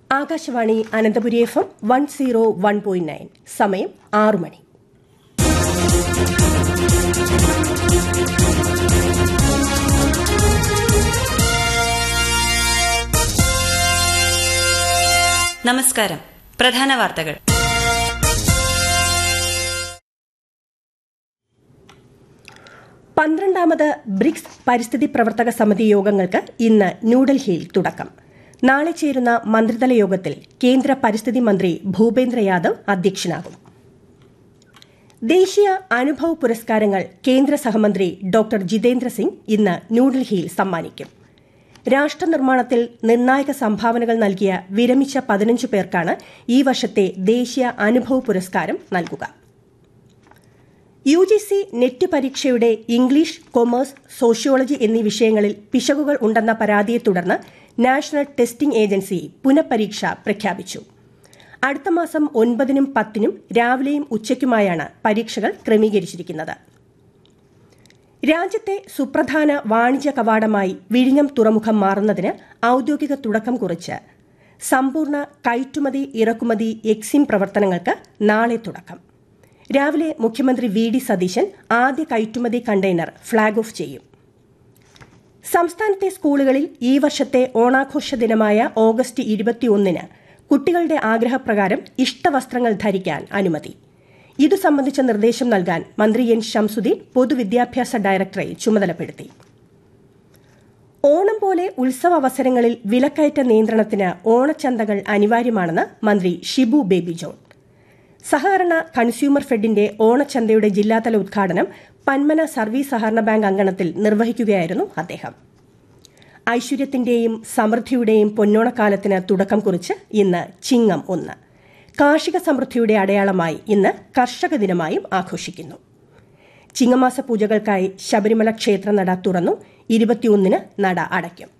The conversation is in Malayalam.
Akashvani Ananthapuri F M one zero one point nine സമയം ആറു മണി നമസ്കാരം പ്രധാന വാർത്തകൾ പന്ത്രണ്ടാമത് ബ്രിക്സ് പരിസ്ഥിതി പ്രവർത്തക സമിതി യോഗങ്ങൾക്ക് ഇന്ന് ന്യൂഡൽഹിയിൽ തുടക്കം നാളെ ചേരുന്ന മന്ത്രിതല യോഗത്തിൽ കേന്ദ്ര പരിസ്ഥിതി മന്ത്രി ഭൂപേന്ദ്ര യാദവ് അധ്യക്ഷനാകും ദേശീയ അനുഭവ് പുരസ്കാരങ്ങൾ കേന്ദ്ര സഹമന്ത്രി ഡോക്ടർ ജിതേന്ദ്ര സിംഗ് ഇന്ന് ന്യൂഡൽഹിയിൽ സമ്മാനിക്കും രാഷ്ട്രനിർമ്മാണത്തിൽ നിർണായക സംഭാവനകൾ നൽകിയ വിരമിച്ച പതിനഞ്ച് പേർക്കാണ് ഈ വർഷത്തെ ദേശീയ അനുഭവ് പുരസ്കാരം നൽകുക യു ജി സി നെറ്റ് പരീക്ഷയുടെ ഇംഗ്ലീഷ് കൊമേഴ്സ് സോഷ്യോളജി എന്നീ വിഷയങ്ങളിൽ പിശകുകൾ ഉണ്ടെന്ന പരാതിയെ തുടർന്ന് നാഷണൽ ടെസ്റ്റിംഗ് ഏജൻസി പുനഃപരീക്ഷ പ്രഖ്യാപിച്ചു അടുത്ത മാസം ഒൻപതിനും പത്തിനും രാവിലെയും ഉച്ചയ്ക്കുമായാണ് പരീക്ഷകൾ ക്രമീകരിച്ചിരിക്കുന്നത് രാജ്യത്തെ സുപ്രധാന വാണിജ്യ കവാടമായി വിഴിഞ്ഞം തുറമുഖം മാറുന്നതിന് ഔദ്യോഗിക തുടക്കം കുറിച്ച് സമ്പൂർണ്ണ കയറ്റുമതി ഇറക്കുമതി എക്സിം പ്രവർത്തനങ്ങൾക്ക് നാളെ തുടക്കം രാവിലെ മുഖ്യമന്ത്രി വി ഡി സതീശൻ ആദ്യ കയറ്റുമതി കണ്ടെയ്നർ ഫ്ളാഗ് ഓഫ് ചെയ്യും സംസ്ഥാനത്തെ സ്കൂളുകളിൽ ഈ വർഷത്തെ ഓണാഘോഷ ദിനമായ ഓഗസ്റ്റ് ഇരുപത്തിയൊന്നിന് കുട്ടികളുടെ ആഗ്രഹപ്രകാരം ഇഷ്ടവസ്ത്രങ്ങൾ ധരിക്കാൻ അനുമതി ഇതു സംബന്ധിച്ച നിർദ്ദേശം നൽകാൻ മന്ത്രി എൻ ഷംസുദ്ദീൻ പൊതുവിദ്യാഭ്യാസ ഡയറക്ടറെ ചുമതലപ്പെടുത്തി ഓണം പോലെ ഉത്സവ അവസരങ്ങളിൽ വിലക്കയറ്റ നിയന്ത്രണത്തിന് ഓണച്ചന്തകൾ അനിവാര്യമാണെന്ന് മന്ത്രി ഷിബു ബേബി ജോൺ സഹകരണ കൺസ്യൂമർ ഫെഡിന്റെ ഓണച്ചന്തയുടെ ജില്ലാതല ഉദ്ഘാടനം പന്മന സർവീസ് സഹകരണ ബാങ്ക് അങ്കണത്തിൽ നിർവഹിക്കുകയായിരുന്നു അദ്ദേഹം ഐശ്വര്യത്തിന്റെയും സമൃദ്ധിയുടെയും പൊന്നോണക്കാലത്തിന് തുടക്കം കുറിച്ച് ഇന്ന് ചിങ്ങം ഒന്ന് കാർഷിക സമൃദ്ധിയുടെ അടയാളമായി ഇന്ന് കർഷക ദിനമായും ആഘോഷിക്കുന്നു ചിങ്ങമാസ പൂജകൾക്കായി ശബരിമല ക്ഷേത്ര നട തുറന്നു ഇരുപത്തിയൊന്നിന് നട അടയ്ക്കും